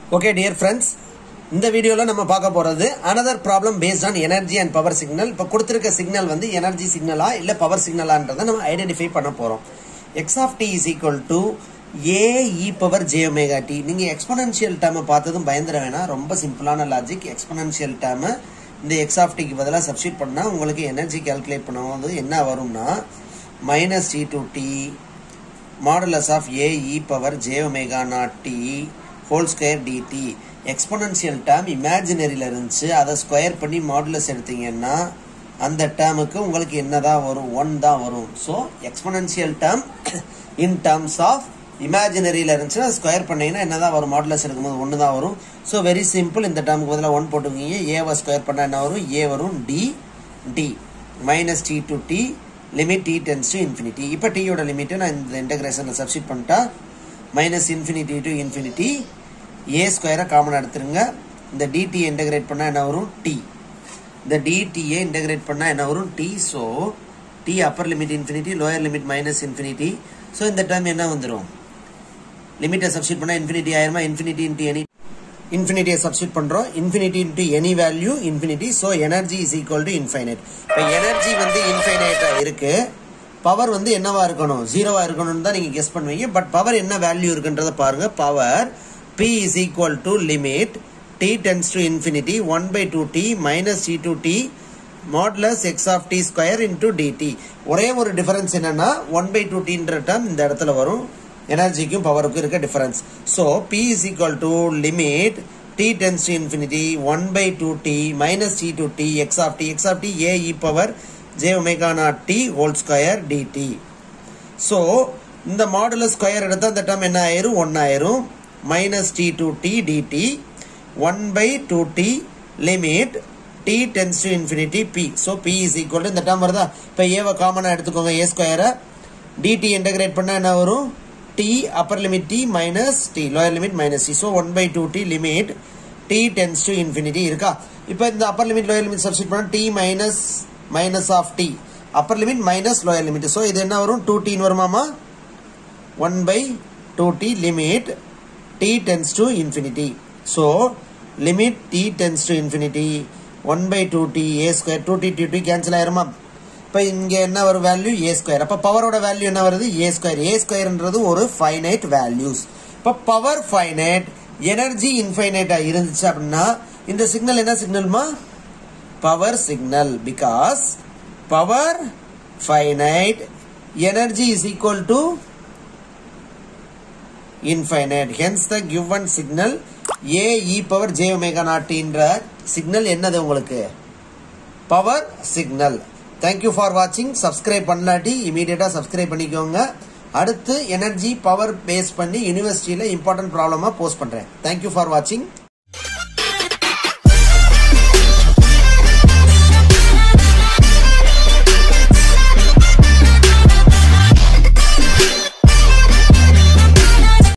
okay dear friends இந்த வீடியோவில் நம்ம பார்க்க போகிறது another problem based on energy and power signal இப்போ கொடுத்துருக்க சிக்னல் வந்து எனர்ஜி சிக்னலா இல்லை பவர் சிக்னலான்றதை நம்ம ஐடென்டிஃபை பண்ண போகிறோம் x of t is equal to a e power j omega t நீங்கள் எக்ஸ்பனன்ஷியல் டேர்மை பார்த்ததும் பயந்துட வேணாம் ரொம்ப சிம்பிளான லாஜிக் எக்ஸ்பனன்ஷியல் டேர்மை இந்த எக்ஸ் ஆஃப் டிக்கு பதிலாக சப்ஸ்டியூட் பண்ணால் உங்களுக்கு எனர்ஜி கால்குலேட் பண்ணும்போது என்ன வரும்னா minus t to t modulus of a e power j omega naught t whole square d t exponential term இமேஜினரியில் இருந்துச்சு அதை ஸ்கொயர் பண்ணி மாடுலஸ் எடுத்தீங்கன்னா அந்த டேர்முக்கு உங்களுக்கு என்னதான் வரும் ஒன் தான் வரும் so exponential term in terms of இமேஜினரியில் இருந்துச்சுன்னா ஸ்கொயர் பண்ணீங்கன்னா என்னதான் வரும் மாடுலஸ் எடுக்கும்போது ஒன்று தான் வரும் ஸோ வெரி சிம்பிள் இந்த டேர்முக்கு பதிலாக ஒன் போட்டுக்கீங்க ஏவை ஸ்கொயர் பண்ணால் என்ன வரும் ஏ வரும் d t minus t to t limit t tends to infinity இப்போ டீயோட லிமிட்டை நான் இந்த இன்டகிரேஷனில் சப்ஸ்டிட் பண்ணிட்டா minus infinity to infinity a ஸ்கொயரை காமன் எடுத்துருங்க இந்த டிடி இன்டகிரேட் பண்ணால் என்ன வரும் டி இந்த டிடியை இன்டகிரேட் பண்ணால் என்ன வரும் t so t upper limit infinity lower limit minus infinity so இந்த டேர்ம் என்ன வந்துடும் லிமிட்டை சப்ஸ்டிட் பண்ணால் இன்ஃபினிட்டி ஆயிருமா இன்ஃபினிட்டி இன்ட்டு எனி இன்ஃபினிட்டியை சப்ஸ்டிட் பண்ணுறோம் infinity into any value infinity so energy is equal to infinite இப்போ எனர்ஜி வந்து இன்ஃபைனைட்டாக இருக்கு பவர் வந்து என்னவா இருக்கணும் ஜீரோவா இருக்கணும்னு தான் நீங்கள் கெஸ் பண்ணுவீங்க பட் பவர் என்ன வேல்யூ இருக்குன்றத பாருங்க power p is equal to limit t tends to infinity one by two t minus t two t modulus x of t square into d t ஒரே ஒரு டிஃபரன்ஸ் என்னன்னா ஒன் பை டூ டின்ற term இந்த இடத்துல வரும் எனர்ஜிக்கும் பவருக்கும் இருக்க difference so p is equal to limit t tends to infinity one by two t minus t two t x of t x of t A e power j omega naught t whole square d t so இந்த modular square எடுத்தால் அந்த term என்ன ஆயிரும் one ஆயிரும் minus t two t d t one by two t limit t tends to infinity p so p is equal to இந்த term வருதா இப்போ ஏவை காமனாக எடுத்துக்கோங்க ஏ ஸ்கொயரை டிடி இன்டகிரேட் பண்ணால் என்ன வரும் t upper limit t minus t lower limit minus t so one by two t limit t tends to infinity இருக்கா இப்போ இந்த upper limit lower limit substitute பண்ணால் t minus minus of t upper limit minus lower limit so இது என்ன வரும் two டின்னு வருமாமா one by two t limit t tends to infinity so limit t tends to infinity one by two t A square two t two t cancel ஆயிருமா இப்போ இங்கே என்ன வரும் வேல்யூ ஏ ஸ்கொயர் அப்போ பவரோட வேல்யூ என்ன வருது ஏ ஸ்கொயர் ஏ ஸ்கொயர்ன்றது ஒரு ஃபைனைட் வேல்யூஸ் இப்போ பவர் ஃபைனைட் எனர்ஜி இன்ஃபைனைட்டாக இருந்துச்சு அப்படின்னா இந்த சிக்னல் என்ன சிக்னல்மா power signal because power finite energy is equal to infinite hence the given signal a e power j omega naught என்ற சிக்னல் என்னது உங்களுக்கு பவர் சிக்னல் தேங்க்யூ ஃபார் வாட்சிங் சப்ஸ்கிரைப் பண்ணலாட்டி இமீடியட்டாக சப்ஸ்கிரைப் பண்ணிக்கோங்க அடுத்து எனர்ஜி பவர் பேஸ் பண்ணி யூனிவர்சிட்டியில் இம்பார்ட்டன்ட் ப்ராப்ளமாக போஸ்ட் பண்ணுறேன் தேங்க்யூ ஃபார் வாட்சிங்